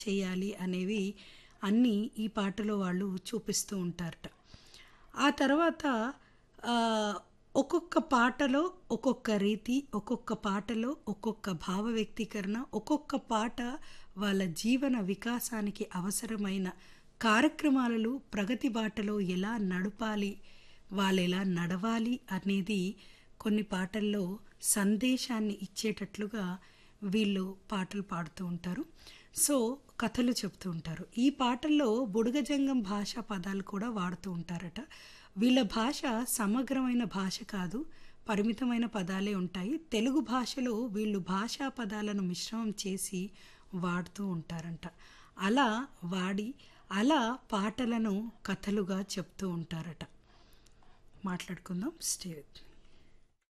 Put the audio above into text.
చేయాలి అనేవి అన్నీ ఈ పాటలో వాళ్ళు చూపిస్తూ ఉంటారట ఆ తర్వాత ఆ, ఒక్కొక్క పాటలో ఒక్కొక్క రీతి ఒక్కొక్క పాటలో ఒక్కొక్క భావ వ్యక్తీకరణ ఒక్కొక్క పాట వాళ్ళ జీవన వికాసానికి అవసరమైన కార్యక్రమాలలో ప్రగతి బాటలో ఎలా నడపాలి వాళ్ళు ఎలా నడవాలి అనేది కొన్ని పాటల్లో సందేశాన్ని ఇచ్చేటట్లుగా వీళ్ళు పాటలు పాడుతూ ఉంటారు సో కథలు చెప్తూ ఉంటారు ఈ పాటల్లో బుడగజంగం భాష పదాలు కూడా వాడుతూ ఉంటారట వీళ్ళ భాష సమగ్రమైన భాష కాదు పరిమితమైన పదాలే ఉంటాయి తెలుగు భాషలో వీళ్ళు భాషా పదాలను మిశ్రమం చేసి వాడుతూ ఉంటారంట అలా వాడి అలా పాటలను కథలుగా చెప్తూ ఉంటారట మాట్లాడుకుందాం స్టే విత్ మీ